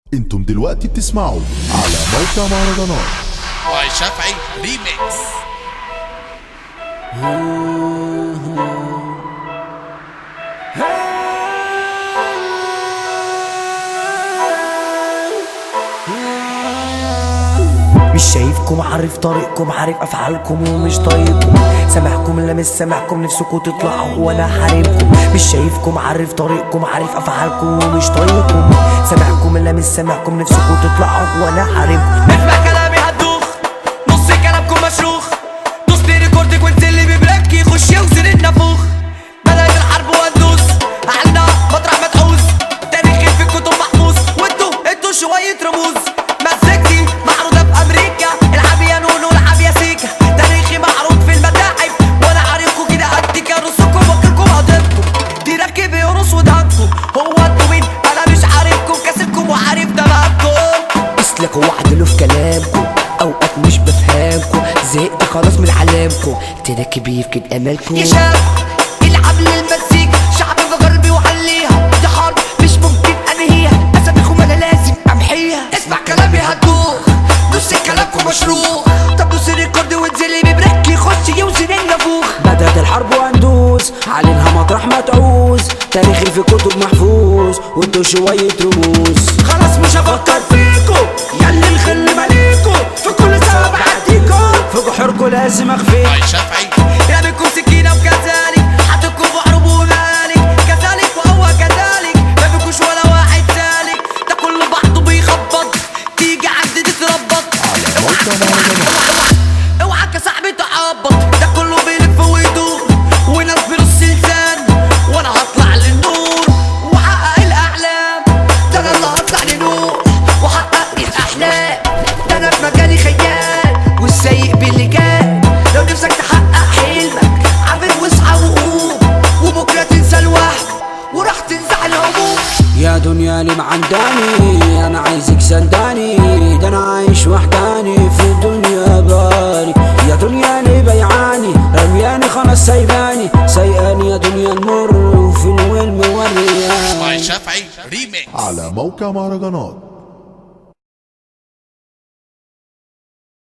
انتم دلوقتي بتسمعوا على موقع مهرجانات وشافعي ريميكس مش شايفكم عارف طريقكم عارف افعالكم ومش طايقكم سامعكم لمس سامعكم نفسكم تطلعوا وانا حاربكم مش شايفكم عارف طريقكم عارف افعالكم ومش طايقكم سامعكم لمس سامعكم نفسكم تطلعوا وانا حاربكم اسمع كلامي هتدوخ نص كلامكم مشروخ دوس لي ريكوردك وانزل لي ببريك يخش يوزن النافوخ بدأت الحرب وندوس عنا مطرح ما تعوز تاريخي في الكتب محفوظ وانتوا انتوا شوية رموز مزيكتي معروضة في أمريكا العب يا نونو العب يا سيكا تاريخي معروض في المتاحف وانا عارفكوا كده قدك رصكم وكلكم هضيفكم دي راكب يرص ودهنكم هو انتوا مين انا مش عارفكم كاسبكم وعارف دماغكم اسلكوا وعدلوا في كلامكم اوقات مش بفهمكم زهقت خلاص من علامكم تراكب يفقد امالكم يا شاب العب للمزيكا شعبي وغربي وعليها دي حرب مش ممكن انهيها اساميكم انا لازم امحيها اسمع كلامي هتدوخ نص كلامكم مشروع طب دوس ريكورد وانزلي ببريك يخش يوزن النافوخ بدأت الحرب وندوس علينها مطرح ما تعوز تاريخي في كتب محفوظ وانتوا شوية رموز خلاص مش هفكر فيكم ياللي الخل ماليكم في كل سبب بعديكم في جحوركوا لازم اخفيك وشافعي راميكم سكينة وكذلك حاطكم في حروب ومالك كذلك وهو كذلك ما بيكوش ولا واحد سالك ده كله بعضه بيخبط تيجي عند تتربط موقع مهرجانات اوعى يا صاحبي تعبط ده كله بيلف ويدور وناس بنص لسان وانا هطلع للنور واحقق الاحلام ده انا اللي هطلع لنور واحقق الاحلام ده انا في مجالي خيال والسايق باللجان لو نفسك تحقق حلمك عامل واصحى وقوم وبكره تنسى الوهم وراح تنسى الهموم يا دنيا اللي معنداني انا عايزك سنداني ده انا عايش وحداني في الدنيا بالي يا دنيا اللي بيعاني رمياني خلاص سايباني سايقاني يا دنيا المر وفي الويل مورياني وشافعي ريميكس على موقع مهرجانات